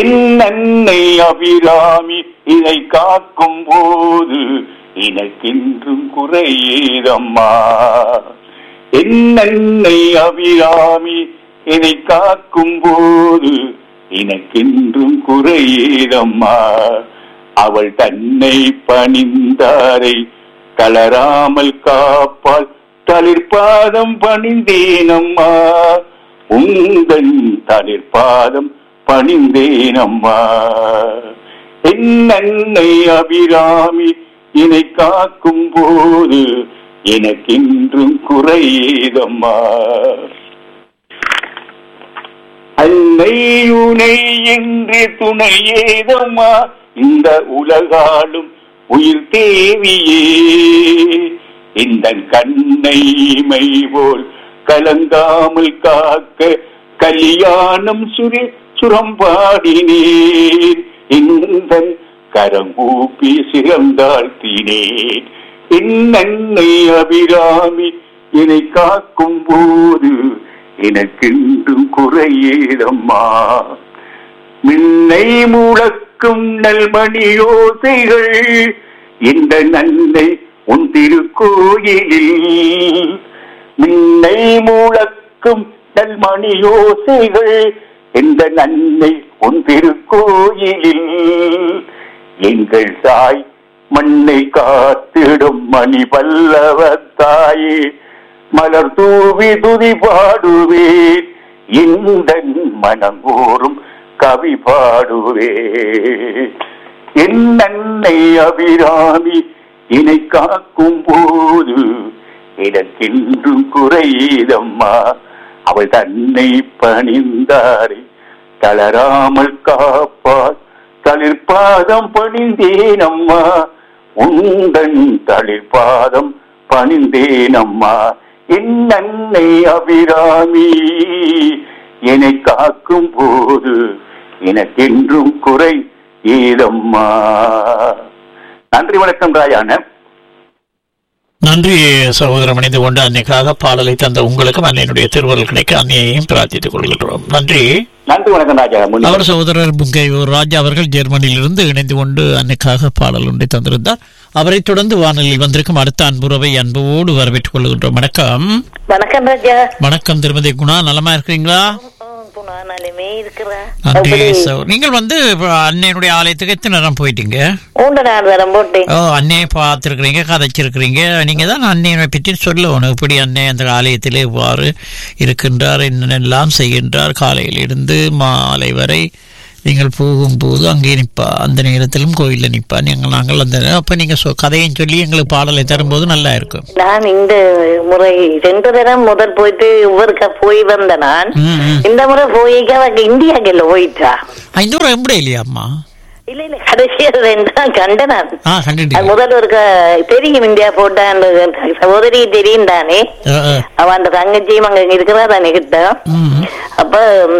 என் அன்னை அபிராமி இதை காக்கும் போது எனக்கென்றும் குறையேதம்மா என் அன்னை அபிராமி என்னை காக்கும் போது எனக்கென்றும் குறையேதம்மா அவள் தன்னை பணிந்தாரை தளராமல் காப்பாள் தளிர்பாதம் பணிந்தேனம்மா உங்கள் தளிர்பாதம் பணிந்தேனம்மா என் அன்னை அபிராமி என்னை காக்கும் போது எனக்கென்றும் குறையேதம்மா அன்னை உனை என்று துணையேதம்மா இந்த உலகாலும் உயிர் தேவியே இந்த கண்ணை மை போல் கலங்காமல் காக்க கல்யாணம் சுரி சுரம்பாடினேன் இந்த கரங்கூப்பி சிறந்தாழ்த்தினேன் என் அன்னை அபிராமி என்னை காக்கும் போது எனக்கென்றும் குறையேதம்மா மின்னை முழக்கும் நல்மணியோசைகள் இந்த நன்னை உன் திருக்கோயிலில் மின்னை முழக்கும் நல்மணியோசைகள் இந்த நன்னை உன் திருக்கோயிலில் எங்கள் தாய் மண்ணை காத்திடும் மணி பல்லவ தாயே மலர் தூவி துதி பாடுவேன் இந்த மனங்கோறும் கவி பாடுவேன் என் அன்னை அபிராமி இணை காக்கும் போது எனக்கென்றும் குறையீதம்மா அவள் தன்னை பணிந்தாரை தளராமல் காப்பாள் தளிர்பாதம் பணிந்தேனம்மா உந்தன் தளிர்பாதம் பணிந்தேனம்மா என் அன்னை அபிராமி என்னை காக்கும் போது எனக்கென்றும் குறை ஏதம்மா நன்றி வணக்கம் ராயான நன்றி சகோதரம் இணைந்து கொண்டு அன்னைக்காக பாடலை தந்த உங்களுக்கும் அன்னையினுடைய திருவருள் கிடைக்க அன்னையையும் பிரார்த்தித்துக் கொள்கின்றோம் நன்றி நன்றி வணக்கம் ராஜா முன்னே அவர் சகோதரர் புங்கை ராஜா அவர்கள் ஜெர்மனியிலிருந்து இணைந்து கொண்டு அன்னைக்காக பாடல் ஒன்றை தந்திருந்தார் அவரை தொடர்ந்து வானொலியில் வந்திருக்கும் அடுத்த அன்புறவை அன்போடு வரவேற்றுக் கொள்கின்றோம் வணக்கம் வணக்கம் ராஜா வணக்கம் திருமதி குணா நலமா இருக்கிறீங்களா புனானாலுமே இருக்கிறா நன்றி சகோ- நீங்கள் வந்து இப்ப அன்னையினுடைய ஆலயத்துக்கு எத்தனை நேரம் போயிட்டீங்க மூன்று நாள் வரம் போட்டேன் ஓ அன்னையை பார்த்துருக்குறீங்க கதைச்சிருக்கிறீங்க நீங்க தான் அன்னையை பற்றி சொல்லணும் இப்படி அன்னை அந்த ஆலயத்திலே இவ்வாறு இருக்கின்றார் என்னென்னலாம் செய்கின்றார் காலையில் இருந்து மாலை வரை நீங்கள் போகும்போது அங்கே நிற்பா அந்த நேரத்திலும் கோயிலில் நிற்பா நீங்கள் நாங்கள் அந்த அப்போ நீங்கள் சொ கதையும் சொல்லி எங்களுக்கு பாடலை தரும்போது நல்லா இருக்கும் நான் இந்த முறை ரெண்டு தரம் முதல் போயிட்டு ஒவ்வொருக்கா போய் வந்த நான் ம், ம். இந்த முறை போயிக்க அவ இந்தியாக்கு இல்ல போயிட்டா ஐந்து ரூபா எப்படி இல்லையா அம்மா இல்ல இல்ல கடைசியா ரெண்டா கண்ட நான் ஆ அது கண்டுட்டீங்க முதல் ஒரு தெரியும் இந்தியா போட்டான் சகோதரி தெரியும் தானே ஆ, ஆ. அவ அந்த தங்கச்சியும் அங்க இருக்கிறா தானே கிட்ட ம். அப்ப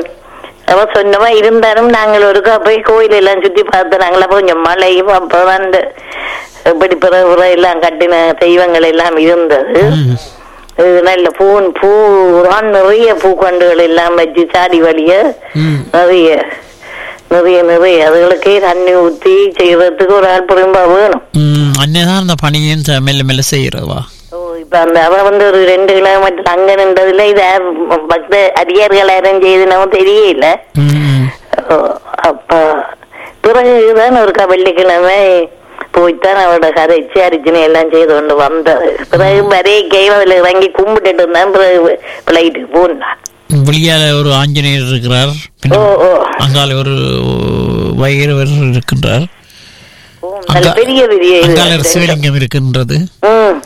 அவ சொன்னவா இருந்தாலும் நாங்கள் ஒருக்கா போய் கோயில் எல்லாம் சுத்தி பார்த்து நாங்களா கொஞ்சம் மழையும் அப்ப வந்து இப்படி பிற பிற எல்லாம் கட்டின தெய்வங்கள் எல்லாம் இருந்தது ம். இது நல்ல பூ பூ தான் நிறைய பூக்கண்டுகள் எல்லாம் வச்சு சாடி வழிய ம். நிறைய நிறைய நிறைய அதுகளுக்கே தண்ணி ஊத்தி செய்யறதுக்கு ஒரு ஆள் புரியும்பா வேணும் ம், அன்னை தான் அந்த பணியும் ச- மெல்ல மெல்ல செய்கிறவா ஓ, இப்ப அந்த அவ வந்து ஒரு ரெண்டு கிலோமீட்டர் அங்க நின்றதுல இது பக்த அடியார்கள் யாரும் செய்துனவும் தெரியல ம். ஓ, அப்ப பிறகுதான் ஒரு வெள்ளிக்கிழமை போய்த்தான் அவரோட கரைச்சி அரிச்சனை எல்லாம் செய்து கொண்டு வந்தது பிறகு வரைய கைவதில் இறங்கி கும்பிட்டுட்டு இருந்தான் பிறகு பிளைட்டுக்கு போனான் வெளியால ஒரு ஆஞ்சநேயர் இருக்கிறார் ஓ பின்ன ஓ அங்கால ஒரு வைரவர் இருக்கின்றார் ஓ, நல்ல பெரிய பெரிய இது. அங்கால ஒரு சிவலிங்கம் இருக்கின்றது ம்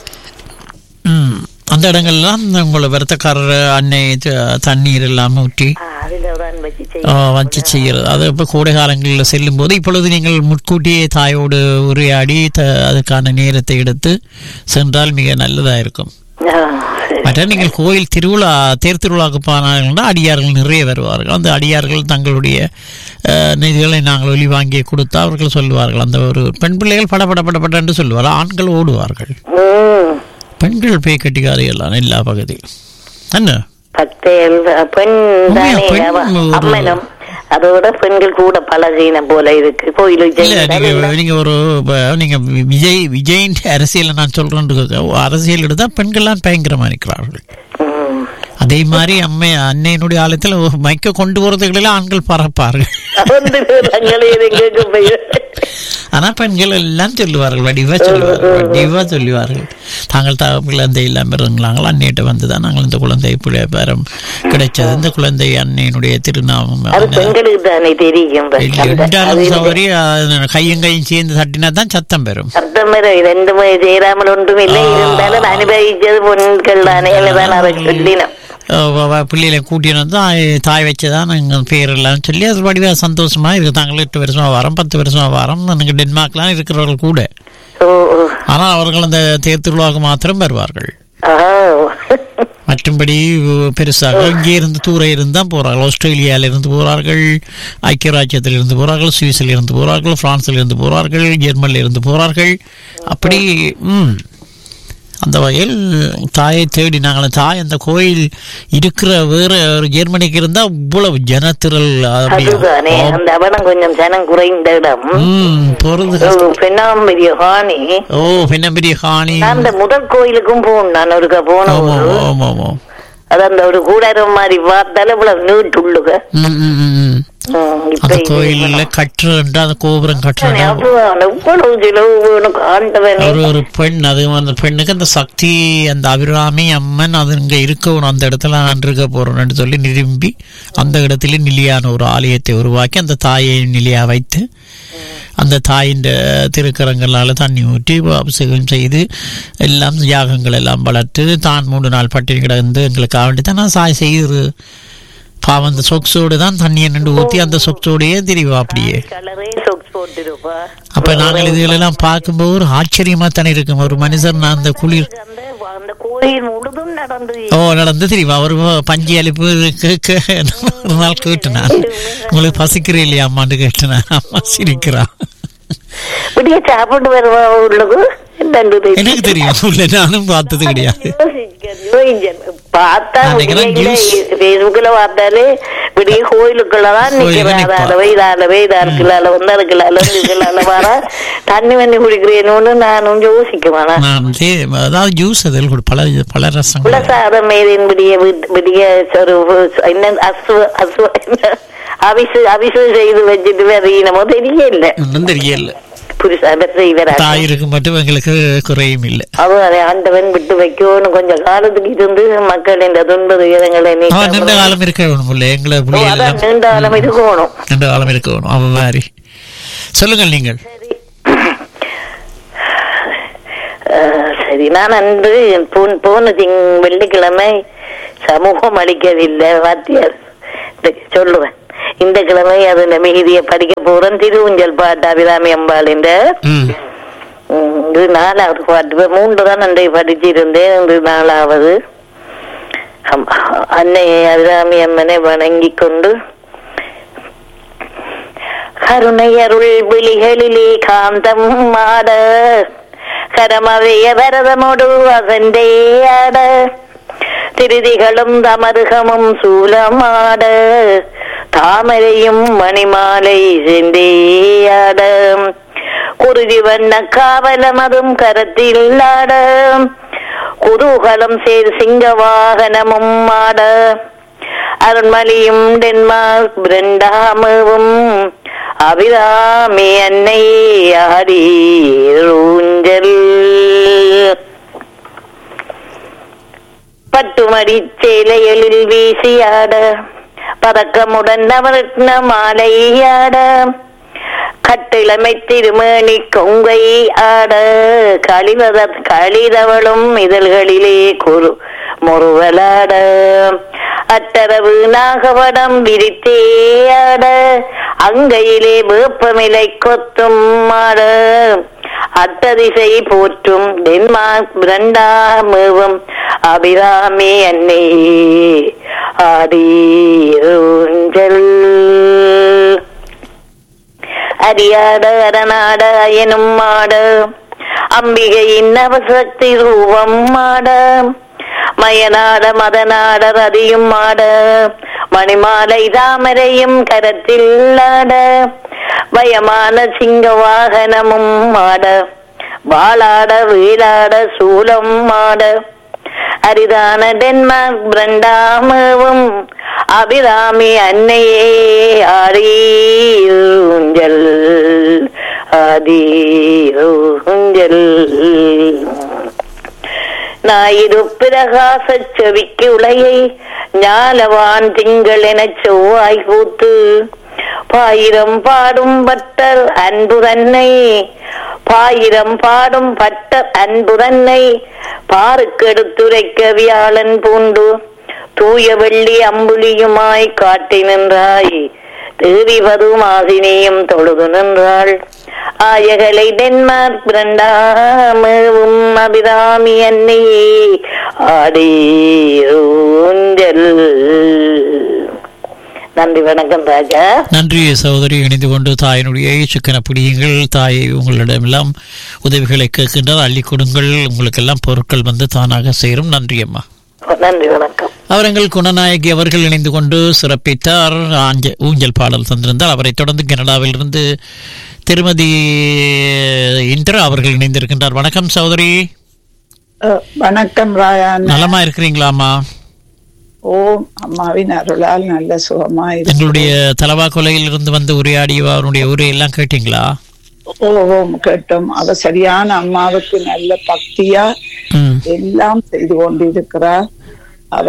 ம். அந்த இடங்கள்லாம் உங்களை விரத்தக்காரர் அன்னை த- தண்ணீர் எல்லாம் ஊற்றி ஆ, அதுல தான் வச்சு ஆ, செய்ய வச்சு செய்கிறது அது இப்போ கோடை காலங்களில் செல்லும் போது இப்பொழுது நீங்கள் முன்கூட்டியே தாயோடு உரையாடி த அதுக்கான நேரத்தை எடுத்து சென்றால் மிக நல்லதாக இருக்கும் ஆ, சரி. மற்ற நீங்கள் கோயில் திருவிழா தேர் திருவிழாவுக்கு போனாங்கன்னா அடியார்கள் நிறைய வருவார்கள் அந்த அடியார்கள் தங்களுடைய அஹ், நிதிகளை நாங்கள் ஒளி வாங்கி கொடுத்தா அவர்கள் சொல்லுவார்கள் அந்த ஒரு பெண் பிள்ளைகள் பட பட பட என்று சொல்லுவார்கள் ஆண்கள் ஓடுவார்கள் ம் பெண்கள் பேய் கட்டிக்காதையெல்லாம் எல்லா பகுதியும் என்ன பக்தேல் பெண் தானே பெண் அவ. ஒரு- அம்மனும் அதோட பெண்கள் கூட பழகின போல இருக்கு கோயிலுக்கு இல்ல சென்றால் நீங்க எல்லாம் நீங்க ஒரு இப்ப நீங்க விஜய் விஜயின் அரசியலை நான் சொல்றேன் அரசியல் எடுத்தா பெண்கள்லாம் பயங்கரமா இருக்கிறார்கள் ம். அதே மாதிரி அம்மை அன்னையினுடைய ஆலயத்தில் மைக்க கொண்டு போறதுகளில் ஆண்கள் பறப்பார்கள் வந்து தங்களே இது கேட்க போய் ஆனா பெண்கள் எல்லாம் சொல்லுவார்கள் வடிவா சொல்லுவார்கள் வடிவா சொல்லுவார்கள் தாங்கள் த குழந்தை இல்லாமல் இருந்தாங்களா அன்னையிட்ட வந்துதான் நாங்கள் இந்த குழந்தை பிள்ளை பேரம் கிடைச்சது இந்த குழந்தை அன்னையினுடைய திருநாமம் அது பெண்களுக்கு தானே தெரியும் அந்த- ரெண்டாலும் அது சௌகரி கையும் கையும் சேர்ந்து தட்டினா தான் சத்தம் பெறும் சத்தம் வரை ரெண்டுமே சேராமல் ஒன்றும் இல்லை இருந்தாலும் அனுபவிச்சது பொண்கள் தானே தான் அதை சொல்லினோம் பிள்ளைகளை கூட்டின்னு வந்து தாய்- தாய் வச்சதான் எங்கள் பேரெல்லாம் சொல்லி அது வடிவா சந்தோஷமா இருக்கு தாங்களும் எட்டு வருஷமா வரோம் பத்து வருஷமா வரோம் எனக்கு டென்மார்க்லாம் இருக்கிறவர்கள் கூட ஓ ஓ. ஆனால் அவர்கள் அந்த தேர் திருவிழாவுக்கு மாத்திரம் வருவார்கள் ஆ. மற்றும்படி உ- பெருசாக இங்கே இருந்து தூர இருந்து தான் போறார்கள் ஆஸ்திரேலியால இருந்து போறார்கள் ஐக்கிய ராஜ்யத்தில் இருந்து போறார்கள் சுவிஸில் இருந்து போறார்கள் பிரான்சில் இருந்து போறார்கள் ஜெர்மனில் இருந்து போறார்கள் அப்படி ம் அந்த வகையில் தாயை தேடி நாங்கள் தாய் அந்த கோயில் இருக்கிற வேற ஒரு ஜெர்மனிக்கு இருந்தா இவ்வளவு ஜனத்திரள் அப்படியா? அதுதானே அந்த அவனம் கொஞ்சம் ஜனம் குறைந்த இடம் ம் போறது ஓ, பெண்ணாம்பரிய ஹானி ஓ பின்ன பெரிய காணி நான் அந்த முதல் கோயிலுக்கும் போகணும் நான் ஒருக்கா போன ஆமா போது ஆமா ஆமா அது அந்த ஒரு கூடாரம் மாதிரி பார்த்தாலும் இவ்வளவு நீட்டுள்ளுக ம், ம், ம், ம். ம், இப்ப அந்த இது கோயில்ல கட்டுறா அந்த கோபுரம் கட்டுறா அவ்வளவு எவ்வளவு செலவு வேணும் ஆண்டவனே ஒரு ஒரு பெண் அது அந்த பெண்ணுக்கு அந்த சக்தி அந்த அபிராமி அம்மன் அது இங்க இருக்கணும் அந்த இடத்துல நான் இருக்க போறோம்னு சொல்லி நிரும்பி அந்த இடத்துல நிலையான ஒரு ஆலயத்தை உருவாக்கி அந்த தாயை நிலையா வைத்து அந்த தாயின் திருக்கரங்களால தண்ணி ஊற்றி அபிஷேகம் செய்து எல்லாம் யாகங்கள் எல்லாம் வளர்த்து தான் மூன்று நாள் பட்டினி கிடந்து எங்களுக்காக வேண்டி தான் நான் சாய் செய்து பாவம் அந்த சொக்ஸோடு தான் தண்ணியை நின்று ஊற்றி அந்த சொக்ஸோடையே திரிவா அப்படியே கலரே சொக்ஸ் போட்டுருப்பா அப்ப நாங்கள் இதுகளெல்லாம் பார்க்கும்போது ஒரு ஆச்சரியமா தானே இருக்கும் ஒரு மனுஷன் நான் அந்த குளிர் அந்த அந்த கோயில் முழுதும் நடந்து ஓ நடந்து தெரியுமா அவர் பஞ்சி அளிப்பு கேட்க ஒரு நாள் கேட்டு நான் உங்களுக்கு பசிக்கிறே இல்லையா அம்மான்னு கேட்டு நான் அம்மா சிரிக்கிறா விடிய சாப்பிட்டு வருவா உள்ளுக்கு என்னண்டு தெரியும். எனக்கு தெரியும் உள்ள நானும் பார்த்தது கிடையாது யோசிக்க- யோசிக்க. பார்த்தா நான் நினைக்கிறேன் விடியல news. Facebookல பார்த்தாலே விடிய கோயிலுக்குள்ளதான் கோயிலுக்கு நிக்கிறேன் நிப்பா. அதால இதால இதா இருக்குல்ல வந்து இருக்குல்ல இருக்குல்ல வர தண்ணி வண்ணி குடிக்கிறேன்னு நானும் யோசிக்குவானா நான் தே- அதாவது ஜூஸ் அதில் கூட பல பல ரசங்கள் குலசாதம் மேதின் விடிய வீட்- விடிய ஒரு என்ன அசுவ அசுவ என்ன அபிசு அபிசு செய்து வச்சுட்டு வரீனமோ தெரியல ஒன்றும் தெரியல புருஷ அவர் செய்வராக தாயிருக்கு மட்டும் எங்களுக்கு குறையும் இல்லை அவன் அதை ஆண்டவன் விட்டு வைக்கணும் கொஞ்சம் காலத்துக்கு இருந்து மக்கள் இந்த துன்ப துயரங்களை அவன் நீக்க நீண்ட காலம் இருக்க வேணும் இல்லை எங்களை ஓ, பிள்ளைகள் அதான் எல்லாம் நீண்ட காலம் இருக்கணும் நீண்ட காலம் இருக்க வேணும் அவன் மாதிரி சொல்லுங்கள் நீங்கள் அஹ், சரி நான் அன்று போன- போன திங் வெள்ளிக்கிழமை சமூகம் அளிக்கவில்லை வாத்தியார் இந்த சொல்லுவேன் இந்த கிழமை அது மீதியை படிக்க போறேன் திருவுஞ்சல் பாட்டு அபிராமி அம்பாள் என்ற ம் ம், இது நாலாவது பாட்டு இப்ப மூன்று தான் அன்றை படிச்சிருந்தேன் இது நாலாவது அம்- அன்னை அபிராமி அம்மனை வணங்கிக் கொண்டு கருணை அருள் விழிகளிலே காந்தம் ஆட கரமவைய வரதமோடு வசந்தேயாட திருதிகளும் தமருகமும் சூலமாட தாமரையும் மணிமாலை செந்தேயாட குருதி வண்ண காவலமதும் கரத்தில் ஆட குதூகலம் சேர் சிங்க வாகனமும் ஆட அருண்மலியும் டென்மார்க் பிரண்டாமவும் அபிராமி அன்னை ஆடி ஊஞ்சல் பட்டுமடி சேலைகளில் வீசியாட பதக்கமுடன் நவரத்ன மாலையாட கட்டிளமை திருமணி கொங்கை ஆட களிவத களிதவளும் இதழ்களிலே குரு முறுவலாட அட்டரவு நாகவடம் விரித்தேயாட அங்கையிலே வேப்பமிலை கொத்தும் ஆட அட்டதிசை போற்றும் டென்மார்க் பிரண்டாமுவும் அபிராமி அன்னை ஆடீரூஞ்சல் அரியாட அரணாட அயனும் ஆட அம்பிகையின் நவசக்தி ரூபம் ஆட மயநாட மதநாட ரதியும் ஆட மணிமாலை தாமரையும் கரத்தில் ஆட வயமான சிங்க வாகனமும் ஆட வாளாட வீழாட சூலம் ஆட அரிதான டென்மார்க் பிரண்டாமவும் அபிராமி அன்னையே ஆரீஞ்சல் ஆதீஞ்சல் ஞாயிறு பிரகாச செவிக்கு உலையை ஞாலவான் திங்கள் எனச் செவ்வாய் கூத்து பாயிரம் பாடும் பட்டர் அன்பு தன்னை பாயிரம் பாடும் பட்டர் அன்பு தன்னை பாருக்கெடுத்துரைக்க வியாழன் பூண்டு தூய வெள்ளி அம்புலியுமாய் காட்டி நின்றாய் தேவி பதுமாசினியும் தொழுது நின்றாள் ஆயகலை டென்மார்க் பிரண்டாமவும் அபிராமி அன்னையே ஆடீரூஞ்சல் நன்றி வணக்கம் ராஜா நன்றி சகோதரி இணைந்து கொண்டு தாயினுடைய சிக்கன பிடியுங்கள் தாய் உங்களிடமெல்லாம் உதவிகளை கேட்கின்றார் அள்ளி கொடுங்கள் உங்களுக்கெல்லாம் பொருட்கள் வந்து தானாக சேரும் நன்றி அம்மா நன்றி வணக்கம் அவர்கள் குணநாயகி அவர்கள் இணைந்து கொண்டு சிறப்பித்தார் ஆஞ்ச ஊஞ்சல் பாடல் தந்திருந்தார் அவரை தொடர்ந்து கனடாவிலிருந்து திருமதி இந்திரா அவர்கள் இணைந்திருக்கின்றார் வணக்கம் சகோதரி அஹ், வணக்கம் ராயான் நலமா இருக்கிறீங்களாம்மா ஓம் அம்மாவின் அருளால் நல்ல சுகமா இருக்கு எங்களுடைய தலவா கொலையில் இருந்து வந்து உரையாடிய அவருடைய உரையெல்லாம் கேட்டீங்களா ஓ ஓம் கேட்டோம் அவ சரியான அம்மாவுக்கு நல்ல பக்தியா ம் எல்லாம் செய்து கொண்டிருக்கிறார் அவ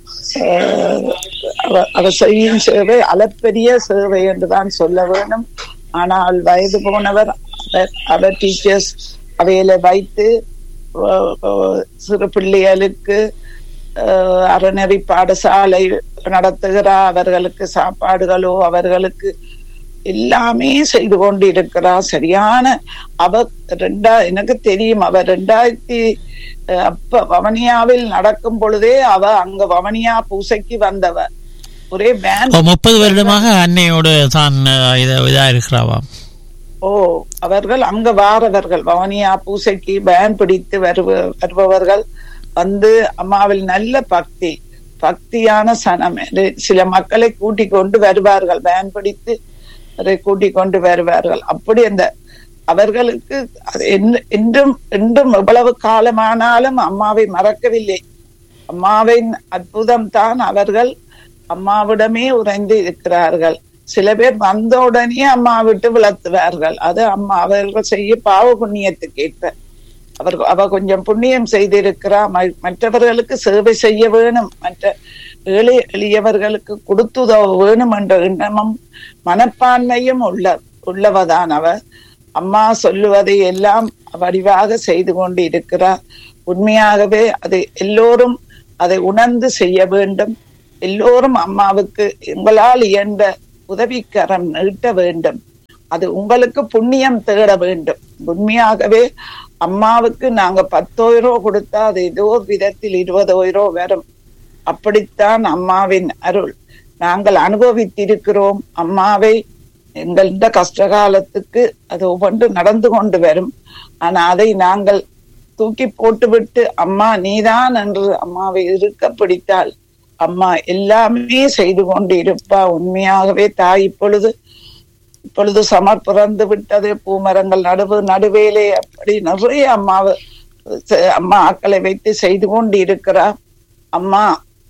அஹ், அவ- அவ செய்யும் சேவை அளப்பெரிய சேவை என்றுதான் சொல்ல வேணும் ஆனால் வயது போனவர் அவர் அவர் டீச்சர்ஸ் அவையில வைத்து அஹ், அஹ், சிறு பிள்ளைகளுக்கு அஹ், அறநெறி பாடசாலை நடத்துகிறார் அவர்களுக்கு சாப்பாடுகளோ அவர்களுக்கு எல்லாமே செய்து கொண்டு இருக்கிறா சரியான அவ ரெண்டா எனக்கு தெரியும் அவ ரெண்டாயிரத்தி அஹ், அப்ப வவனியாவில் நடக்கும் பொழுதே அவ அங்க வவனியா பூசைக்கு வந்தவ ஒரே பேன் ஓ, முப்பது வருடமாக அன்னையோடு தான் அஹ், இத- இதா இருக்கிறாவாம் ஓ அவர்கள் அங்க வாரவர்கள் வவனியா பூசைக்கு பேன் பிடித்து வருவ வருபவர்கள் வந்து அம்மாவில் நல்ல பக்தி பக்தியான சனம் இது சில மக்களை கூட்டிக் கொண்டு வருவார்கள் பேன் பிடித்து அதை கூட்டிக் கொண்டு வருவார்கள் அப்படி அந்த அவர்களுக்கு அது என்ன- என்றும் என்றும் எவ்வளவு காலமானாலும் அம்மாவை மறக்கவில்லை அம்மாவின் அற்புதம் தான் அவர்கள் அம்மாவிடமே உறைந்து இருக்கிறார்கள் சில பேர் வந்த உடனே அம்மா விட்டு விளத்துவார்கள் அது அம்மா அவர்கள் செய்ய பாவ புண்ணியத்துக்கு ஏற்ப அவர் அவ கொஞ்சம் புண்ணியம் செய்திருக்கிறா ம- மற்றவர்களுக்கு சேவை செய்ய வேணும் மற்ற ஏழை எளியவர்களுக்கு கொடுத்துதவ வேணும் என்ற எண்ணமும் மனப்பான்மையும் உள்ள உள்ளவதான் அவ அம்மா சொல்லுவதை எல்லாம் வடிவாக செய்து கொண்டு இருக்கிறார் உண்மையாகவே அது எல்லோரும் அதை உணர்ந்து செய்ய வேண்டும் எல்லோரும் அம்மாவுக்கு உங்களால் இயன்ற உதவிக்கரம் நீட்ட வேண்டும் அது உங்களுக்கு புண்ணியம் தேட வேண்டும் உண்மையாகவே அம்மாவுக்கு நாங்க பத்தோயிரோ கொடுத்தா அது ஏதோ ஒரு விதத்தில் இருபதோயிரோ வரும் அப்படித்தான் அம்மாவின் அருள் நாங்கள் அனுபவித்திருக்கிறோம் அம்மாவை எங்கள் இந்த கஷ்ட காலத்துக்கு அது ஒவ்வொன்று நடந்து கொண்டு வரும் ஆனா அதை நாங்கள் தூக்கி போட்டுவிட்டு அம்மா நீதான் என்று அம்மாவை இருக்க பிடித்தால் அம்மா எல்லாமே செய்து கொண்டு இருப்பா உண்மையாகவே தாய் இப்பொழுது இப்பொழுது சமர் பிறந்து விட்டது பூமரங்கள் நடுவு நடுவேலே அப்படி நிறைய அம்மாவை அம்மா ஆக்களை வைத்து செய்து கொண்டு இருக்கிறா அம்மா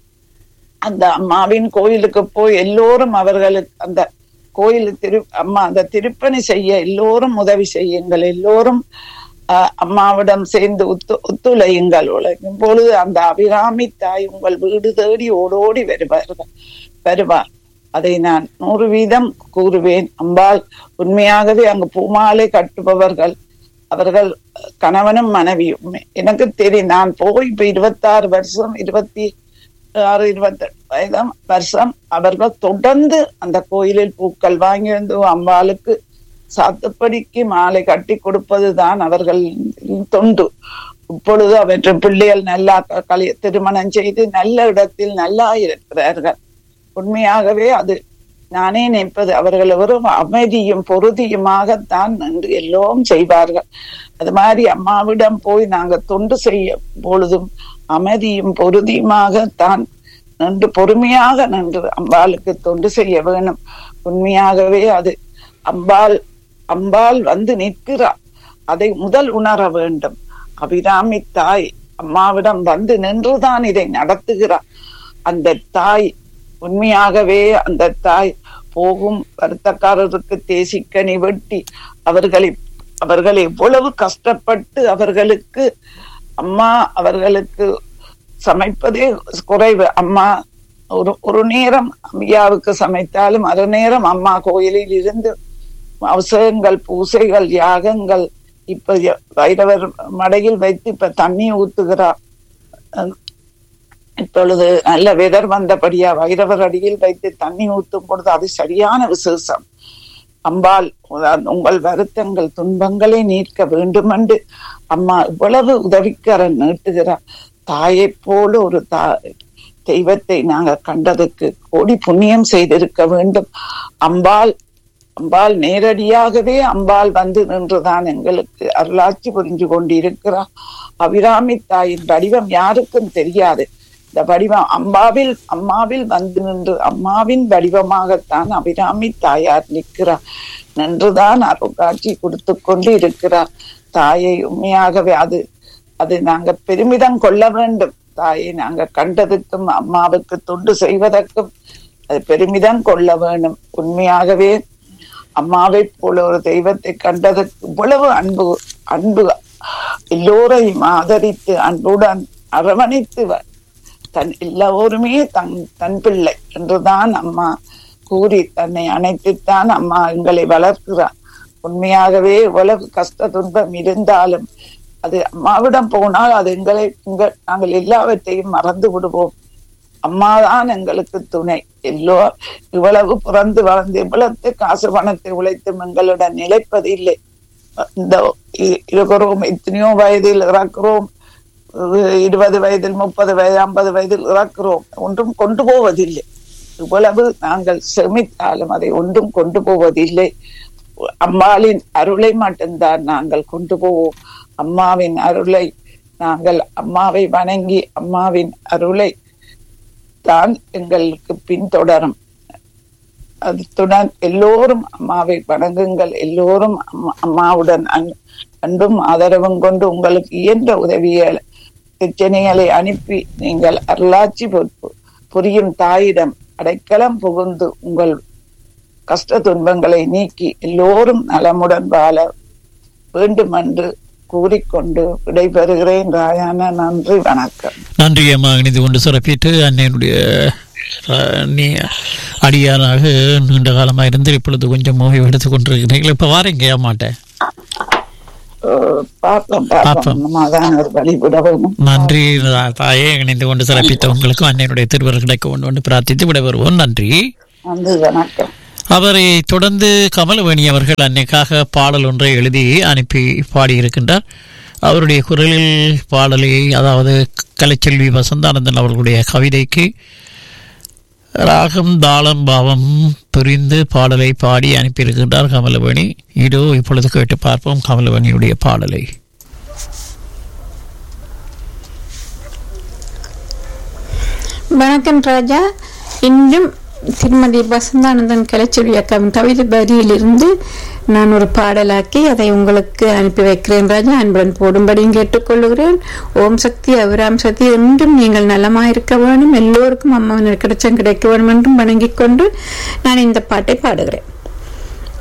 அந்த அம்மாவின் கோயிலுக்கு போய் எல்லோரும் அவர்களுக்கு அந்த கோயில் திரு அம்மா அந்த திருப்பணி செய்ய எல்லோரும் உதவி செய்யுங்கள் எல்லோரும் ஆஹ், அம்மாவிடம் சேர்ந்து ஒத்து ஒத்துழையுங்கள் உழைக்கும் பொழுது அந்த அபிராமி தாய் உங்கள் வீடு தேடி ஓடோடி வருவார்கள் வருவார் அதை நான் நூறு வீதம் கூறுவேன் அம்பாள் உண்மையாகவே அங்கு பூமாலை கட்டுபவர்கள் அவர்கள் கணவனும் மனைவியும் எனக்கு தெரியும் நான் போய் இப்ப இருபத்தாறு வருஷம் இருபத்தி ஆறு இருபத்தெட்டு வயதாம் வருஷம் அவர்கள் தொடர்ந்து அந்த கோயிலில் பூக்கள் வாங்கி வந்து அம்பாளுக்கு சாத்துப்படிக்கு மாலை கட்டி கொடுப்பதுதான் அவர்கள் தொண்டு இப்பொழுது அவற்றை பிள்ளைகள் நல்லா க- கலி திருமணம் செய்து நல்ல இடத்தில் நல்லா இருக்கிறார்கள் உண்மையாகவே அது நானே நினைப்பது அவர்கள் வெறும் அமைதியும் பொருதியுமாகத்தான் நின்று எல்லோரும் செய்வார்கள் அது மாதிரி அம்மாவிடம் போய் நாங்க தொண்டு செய்ய பொழுதும் அமைதியும் பொருதியுமாகத்தான் நின்று பொறுமையாக நின்று அம்பாளுக்கு தொண்டு செய்ய வேணும் உண்மையாகவே அது அம்பாள் அம்பாள் வந்து நிற்கிறார் அதை முதல் உணர வேண்டும் அபிராமி தாய் அம்மாவிடம் வந்து நின்றுதான் இதை நடத்துகிறார் அந்த தாய் உண்மையாகவே அந்த தாய் போகும் வருத்தக்காரருக்கு தேசிக்கனி வெட்டி அவர்களை அவர்கள் எவ்வளவு கஷ்டப்பட்டு அவர்களுக்கு அம்மா அவர்களுக்கு சமைப்பதே குறைவு அம்மா ஒரு ஒரு நேரம் அம்மையாவுக்கு சமைத்தாலும் அரை நேரம் அம்மா கோயிலில் இருந்து அவசரங்கள் பூசைகள் யாகங்கள் இப்ப ய- வைரவர் மடையில் வைத்து இப்ப தண்ணி ஊத்துகிறார் அஹ் இப்பொழுது நல்ல வெதர் வந்தபடியா வைரவர் அடியில் வைத்து தண்ணி ஊத்தும் பொழுது அது சரியான விசேஷம் அம்பாள் உ- உங்கள் வருத்தங்கள் துன்பங்களை நீக்க வேண்டுமென்று அம்மா இவ்வளவு உதவிக்கரன் நீட்டுகிறார் தாயைப் போல ஒரு தா தெய்வத்தை நாங்க கண்டதுக்கு கோடி புண்ணியம் செய்திருக்க வேண்டும் அம்பாள் அம்பாள் நேரடியாகவே அம்பாள் வந்து நின்றுதான் எங்களுக்கு அருளாட்சி புரிஞ்சு கொண்டிருக்கிறார் அபிராமி தாயின் வடிவம் யாருக்கும் தெரியாது இந்த வடிவம் அம்பாவில் அம்மாவில் வந்து நின்று அம்மாவின் வடிவமாகத்தான் அபிராமி தாயார் நிற்கிறார் நின்றுதான் அருள்காட்சி கொடுத்து கொண்டு இருக்கிறார் தாயை உண்மையாகவே அது அது நாங்க பெருமிதம் கொள்ள வேண்டும் தாயை நாங்க கண்டதுக்கும் அம்மாவுக்கு தொண்டு செய்வதற்கும் அது பெருமிதம் கொள்ள வேண்டும் உண்மையாகவே அம்மாவை போல ஒரு தெய்வத்தை கண்டதற்கு இவ்வளவு அன்பு அன்பு எல்லோரையும் ஆதரித்து அன்புடன் அரவணைத்து வ- தன் எல்லோருமே தன் தன் பிள்ளை என்றுதான் அம்மா கூறி தன்னை அணைத்துத்தான் அம்மா எங்களை வளர்க்கிறார் உண்மையாகவே உலக கஷ்ட துன்பம் இருந்தாலும் அது அம்மாவிடம் போனால் அது எங்களை எங்கள் நாங்கள் எல்லாவற்றையும் மறந்து விடுவோம் அம்மாதான் எங்களுக்கு துணை எல்லோ இவ்வளவு பிறந்து வளர்ந்து இவ்வளவு காசு பணத்தை உழைத்தும் எங்களுடன் நிலைப்பது இல்லை இந்த இ- இருக்கிறோம் எத்தனையோ வயதில் இறக்கிறோம் இ- இருபது வயதில் முப்பது வயது ஐம்பது வயதில் இறக்கிறோம் ஒன்றும் கொண்டு போவதில்லை இவ்வளவு நாங்கள் செமித்தாலும் அதை ஒன்றும் கொண்டு போவதில்லை அம்மாளின் அருளை மட்டும்தான் நாங்கள் கொண்டு போவோம் அம்மாவின் அருளை நாங்கள் அம்மாவை வணங்கி அம்மாவின் அருளை தான் எங்களுக்கு பின்தொடரும் அதுடன் எல்லோரும் அம்மாவை வணங்குங்கள் எல்லோரும் அம்மா- அம்மாவுடன் அன்- அன்பும் ஆதரவும் கொண்டு உங்களுக்கு இயன்ற உதவியை பிரச்சனைகளை அனுப்பி நீங்கள் அருளாட்சி பொறுப்பு புரியும் தாயிடம் அடைக்கலம் புகுந்து உங்கள் கஷ்ட துன்பங்களை நீக்கி எல்லோரும் நலமுடன் வாழ வேண்டும் என்று கூறிக்கொண்டு விடைபெறுகிறேன் ராயான நன்றி வணக்கம் நன்றி அம்மா இணைந்து கொண்டு சிறப்பித்து அன்னையினுடைய அஹ், நீ அடியாராக நீண்ட காலமாக இருந்து இப்பொழுது கொஞ்சம் ஓய்வு எடுத்துக் கொண்டிருக்கிறீர்கள் இப்போ வாரீங்க மாட்டேன் அஹ் பார்ப்போம் பார்ப்போம். பார்ப்போம் நம்மதான் ஒரு வழிவிடவும் நன்றி தாயே இணைந்து கொண்டு சிறப்பித்த உங்களுக்கும் அன்னையினுடைய திருவருள் கிடைக்க வேண்டும் என்று பிரார்த்தித்து விடைபெறுவோம் நன்றி நன்றி வணக்கம் அவரை தொடர்ந்து கமலவேணி அவர்கள் அன்னைக்காக பாடல் ஒன்றை எழுதி அனுப்பி பாடியிருக்கின்றார் அவருடைய குரலில் பாடலை அதாவது கலைச்செல்வி வசந்தானந்தன் அவர்களுடைய கவிதைக்கு ராகம் தாளம் பாவம் புரிந்து பாடலை பாடி அனுப்பியிருக்கின்றார் கமலவேணி இதோ இப்பொழுது கேட்டு பார்ப்போம் கமலவேணியுடைய பாடலை வணக்கம் ராஜா இன்றும் திருமதி வசந்தானந்தன் கலைச்செல்வி அக்காவின் கவிதை வரியிலிருந்து நான் ஒரு பாடலாக்கி அதை உங்களுக்கு அனுப்பி வைக்கிறேன் ராஜா அன்புடன் போடும்படியும் கேட்டுக்கொள்கிறேன் ஓம் சக்தி அபிராம் சக்தி என்றும் நீங்கள் நலமாயிருக்க வேண்டும் எல்லோருக்கும் அம்மாவின் கிடைச்சம் கிடைக்க வேண்டும் என்றும் வணங்கிக் கொண்டு நான் இந்த பாட்டை பாடுகிறேன்